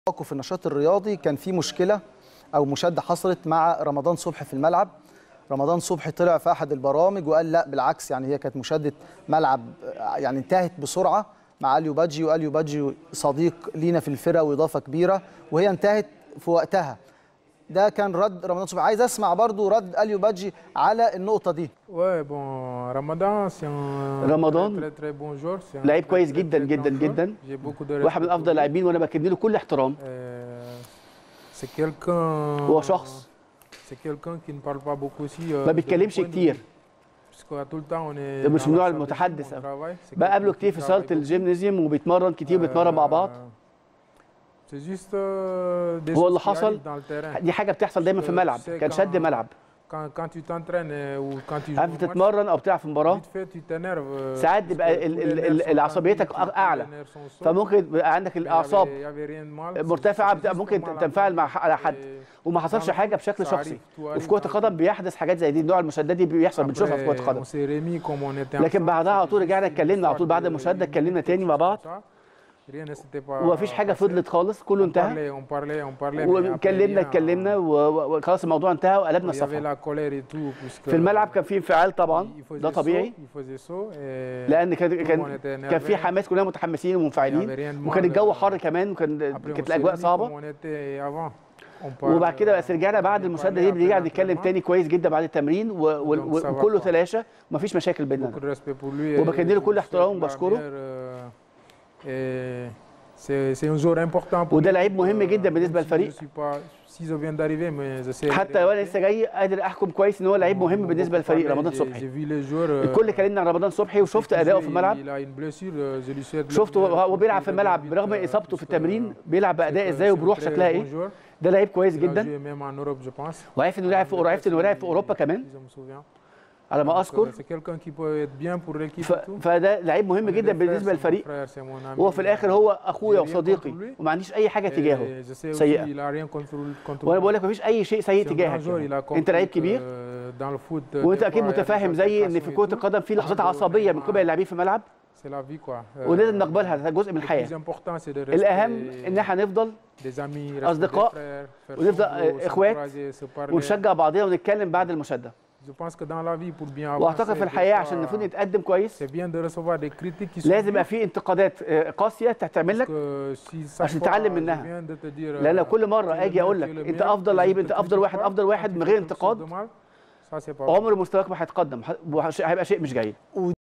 تفوقه في النشاط الرياضي كان في مشكله او مشاده حصلت مع رمضان صبحي في الملعب رمضان صبحي طلع في احد البرامج وقال لا بالعكس يعني هي كانت مشاده ملعب يعني انتهت بسرعه مع اليو بادجي واليو بادجي صديق لينا في الفرقه واضافه كبيره وهي انتهت في وقتها ده كان رد رمضان صبحي عايز اسمع برضو رد اليو بادجي على النقطه دي Ouais, bon, Ramadan, c'est un Ramadan, très, très, très bon joueur. c'est un لعيب très, كويس très, جدا très جدا grand joueur. جدا J'ai beaucoup de واحد من respect افضل pour lui. اللاعبين وانا بكن له كل احترام Euh, C'est quelqu'un. هو شخص C'est quelqu'un qui ne parle pas beaucoup aussi. euh, ما de بيتكلمش mon point de كتير vue, puisque tout le temps on est. ده مش dans من la النوع salle de gym, المتحدث. on travaille. C'est بقابله quelqu'un كتير qui في travaille صاله beaucoup. الجيمنازيوم وبيتمرن كتير وبيتمرن مع بعض C'est juste euh, des هو اللي choses qui حصل arrivent dans le terrain. دي حاجه بتحصل دايما في الملعب كان شد ملعب Quand, quand tu t'entraînes euh, ou quand tu joues عارف au match, تتمرن او بتلعب في مباراه vite fait, tu t'énerves, euh, ساعات parce بيبقى que ال- tous les ال- nerfs ال- sont العصبيتك tendus, tous أعلى. les nerfs sont souples. فممكن يبقى عندك Mais il y avait- الاعصاب il y avait rien de mal, c'est- مرتفعه c'est بتبقى juste ممكن mal à تنفعل مع على حد Et وما حصلش حاجه بشكل ça شخصي arrive, tout وفي arrive كره dans le القدم بيحدث حاجات زي دي نوع المشادات دي بيحصل بنشوفها في كره Après, القدم on s'est remis comme on était لكن ensemble, بعدها على c'était طول رجعنا juste une اتكلمنا على طول histoire بعد de- المشاده une اتكلمنا petite تاني مع chose بعض comme ça. Rien ne s'était pas ومفيش حاجه passé. فضلت خالص كله On انتهى parlait, on parlait, on parlait, mais après, واتكلمنا rien- اتكلمنا و- و- وخلاص الموضوع انتهى وقلبنا Il y avait الصفحه la colère et tout, puisque في الملعب كان في انفعال طبعا il faisait ده طبيعي saut, il faisait saut, et لان كان tout le monde كان était كان في énervé. حماس كلنا متحمسين Il y avait ومنفعلين rien de وكان mal, الجو euh, حر كمان وكان Après, on كانت s'est الاجواء remis صعبه comme on était avant. On parle, وبعد كده بقى euh, رجعنا بعد on المشاده parlait دي après بنرجع نتكلم l'entraînement. تاني كويس جدا بعد التمرين و- و- Donc ça va وكله quoi. تلاشى ومفيش مشاكل بيننا Beaucoup de respect pour lui. وبكن et له je كل lui احترام souhaite la وبشكره. meilleure, euh, et C'est c'est un joueur important pour وده nous. لعيب مهم Euh, جدا même بالنسبه si للفريق je suis pas si je viens d'arriver mais je sais حتى وانا لسه جاي قادر احكم كويس ان هو لعيب مهم بالنسبه للفريق رمضان J'ai صبحي vu les joueurs. euh, الكل كلمنا عن رمضان صبحي وشفت اداؤه في الملعب Il a une blessure, euh, je lui souhaite le شفته meilleur وهو pour بيلعب qu'il في الملعب revienne برغم vite, euh, اصابته في puisque التمرين بيلعب باداء c'est un- ازاي c'est un وبروح très شكلها bon ايه joueur. ده لعيب كويس Il a جدا joué même en Europe, je pense. وعارف انه لعب في وعرفت انه لعب في اوروبا كمان Si je me souviens. على ما Donc, اذكر euh, C'est quelqu'un qui peut être bien pour l'équipe ف... et tout. فده لعيب مهم On est جدا des frères, بالنسبه c'est mon للفريق frère, c'est mon ami. هو في الاخر هو اخويا J'ai rien وصديقي contre lui. وما عنديش اي حاجه تجاهه Et je sais aussi, سيئة. il a rien contre contre وانا lui. بقول لك مفيش اي شيء سيء C'est un grand تجاهك joueur, il a يعني. انت لعيب compris كبير que dans le foot, euh, وانت des اكيد fois, il y a des متفاهم زي ان في altercations كره et tout. القدم في لحظات Ah, عصبيه من vraiment, قبل اللاعبين في الملعب C'est la vie quoi. Euh, ولازم نقبلها ده جزء من le الحياه plus important, c'est de الاهم rester ان احنا نفضل des amis, rester أصدقاء des frères, faire ونفضل son boulot, إخوات s'encourager, se parler. ونشجع بعضينا ونتكلم بعد المشاده Je pense que dans la vie, pour bien avancer, واعتقد في des الحياه fois, عشان المفروض نتقدم كويس c'est bien de recevoir des critiques qui sont لازم يبقى dures, في انتقادات آه، قاسيه تعمل parce لك que si chaque عشان fois, تتعلم je منها. viens de te dire, لان لو euh, كل tu es مره le اجي meilleur, اقول tu لك es le انت meilleur, افضل et je لعيب te انت افضل critique واحد pas, افضل quand واحد tu من fais غير quelque chose انتقاد de mal, ça, c'est pas bon. عمر مستواك ما هيتقدم وهيبقى شيء مش جيد